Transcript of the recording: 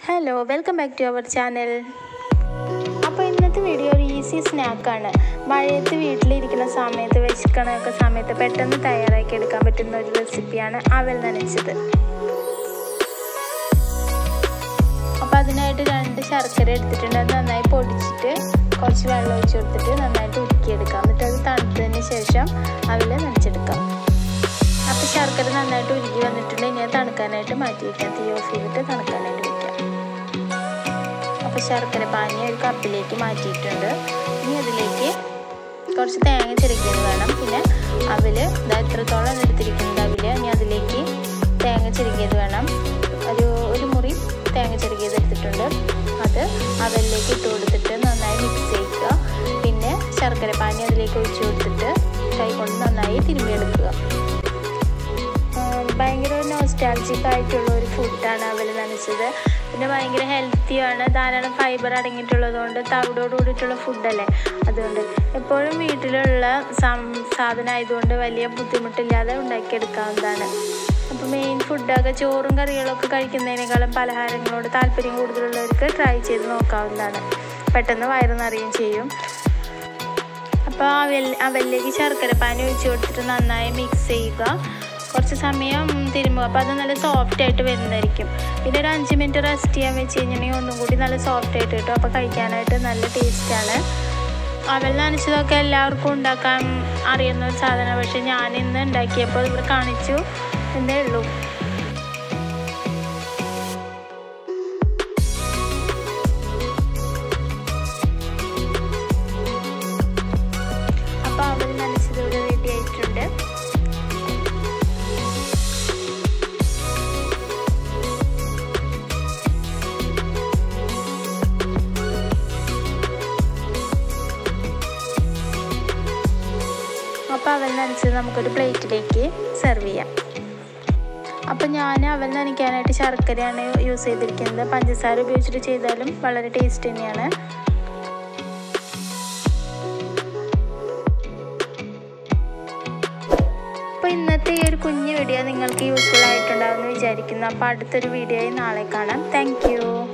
hello welcome back to our channel അപ്പോൾ ഇന്നത്തെ video ഒരു ഈസി സ്നാക്കാണ് മഴയത്ത് വീട്ടിലിരിക്കുന്ന സമയത്ത് വിശക്കണമൊക്കെ സമയത്ത് പെട്ടെന്ന് തയ്യാറാക്കി എടുക്കാൻ പറ്റുന്ന ഒരു റെസിപ്പിയാണ് അവൽ നനച്ചത് അപ്പോൾ അതിനായിട്ട് രണ്ട് ശർക്കര എടുത്തിട്ടുണ്ട് അത് നന്നായി പൊടിച്ചിട്ട് കുറച്ച് വെള്ളം ഒഴിച്ച് കൊടുത്തിട്ട് നന്നായിട്ട് ഉരുക്കിയെടുക്കാം എന്നിട്ട് അത് തണുത്തതിന് ശേഷം അവൽ നനച്ചെടുക്കാം അപ്പോൾ ശർക്കര നന്നായിട്ട് ഉരുക്കി വന്നിട്ടുണ്ട് ഇനി തണുക്കാനായിട്ട് മാറ്റി വയ്ക്കാം തീ ഓഫ് ചെയ്തിട്ട് തണുക്കാനായിട്ട് വയ്ക്കാം അപ്പോൾ ശർക്കര പാനി ഒരു കപ്പിലേക്ക് മാറ്റിയിട്ടുണ്ട് ഇനി അതിലേക്ക് കുറച്ച് തേങ്ങ ചിരകിയത് വേണം പിന്നെ അവൽ ഇതാ എത്രത്തോളം എടുത്തിരിക്കുന്നത് അവൽ ഇനി അതിലേക്ക് തേങ്ങ ചിരകിയത് വേണം ഒരു ഒരു മുറി തേങ്ങ ചിരകിയത് എടുത്തിട്ടുണ്ട് അത് അവലിലേക്ക് ഇട്ട് കൊടുത്തിട്ട് നന്നായി മിക്സ് ചെയ്യുക പിന്നെ ശർക്കര പാനി അതിലേക്ക് ഒഴിച്ചു കൊടുത്തിട്ട് കൈ കൊണ്ട് നന്നായി തിരുമ്മിയെടുക്കുക ഭയങ്കര നോസ്റ്റാൾജിക് ആയിട്ടുള്ള ഒരു ഫുഡാണ് അവൽ നനച്ചത് പിന്നെ ഭയങ്കര ഹെൽത്തിയാണ് ധാരാളം ഫൈബർ അടങ്ങിയിട്ടുള്ളത് കൊണ്ട് തവിടോട് കൂടിയിട്ടുള്ള ഫുഡല്ലേ അതുകൊണ്ട് എപ്പോഴും വീട്ടിലുള്ള സാധനം ആയതുകൊണ്ട് വലിയ ബുദ്ധിമുട്ടില്ലാതെ ഉണ്ടാക്കിയെടുക്കാവുന്നതാണ് അപ്പോൾ മെയിൻ ഫുഡൊക്കെ ചോറും കറികളൊക്കെ കഴിക്കുന്നതിനേക്കാളും പലഹാരങ്ങളോട് താല്പര്യം കൂടുതലുള്ളവർക്ക് ട്രൈ ചെയ്ത് നോക്കാവുന്നതാണ് പെട്ടെന്ന് വയറ് നിറയും ചെയ്യും അപ്പോൾ അവൽ അവലിലേക്ക് ശർക്കര പാനി ഒഴിച്ച് കൊടുത്തിട്ട് നന്നായി മിക്സ് ചെയ്യുക കുറച്ച് സമയം തിരുമ്പുക അപ്പോൾ അത് നല്ല സോഫ്റ്റ് ആയിട്ട് വരുന്നതായിരിക്കും പിന്നെ ഒരു അഞ്ച് മിനിറ്റ് റെസ്റ്റ് ചെയ്യാൻ വെച്ച് കഴിഞ്ഞിട്ടുണ്ടെങ്കിൽ ഒന്നും കൂടി നല്ല സോഫ്റ്റ് ആയിട്ട് കിട്ടും അപ്പോൾ കഴിക്കാനായിട്ട് നല്ല ടേസ്റ്റാണ് അവൽ നനച്ചതൊക്കെ എല്ലാവർക്കും ഉണ്ടാക്കാൻ അറിയുന്ന ഒരു സാധനമാണ് പക്ഷെ ഞാൻ ഇന്ന് ഉണ്ടാക്കിയപ്പോൾ ഇവിടെ കാണിച്ചു എന്നേ ഉള്ളൂ അപ്പോൾ അവൽ നനച്ചത് ഇവിടെ റെഡി ആയിട്ടുണ്ട് അപ്പോൾ അവൽ നനച്ചത് നമുക്കൊരു പ്ലേറ്റിലേക്ക് സെർവ് ചെയ്യാം അപ്പോൾ ഞാൻ അവൽ നനയ്ക്കാനായിട്ട് ശർക്കരയാണ് യൂസ് ചെയ്തിരിക്കുന്നത് പഞ്ചസാര ഉപയോഗിച്ചിട്ട് ചെയ്താലും വളരെ ടേസ്റ്റ് തന്നെയാണ് അപ്പോൾ ഇന്നത്തെ ഈ ഒരു കുഞ്ഞു വീഡിയോ നിങ്ങൾക്ക് യൂസ്ഫുൾ ആയിട്ടുണ്ടാകുമെന്ന് വിചാരിക്കുന്നു അപ്പോൾ അടുത്തൊരു വീഡിയോയിൽ നാളെ കാണാം താങ്ക്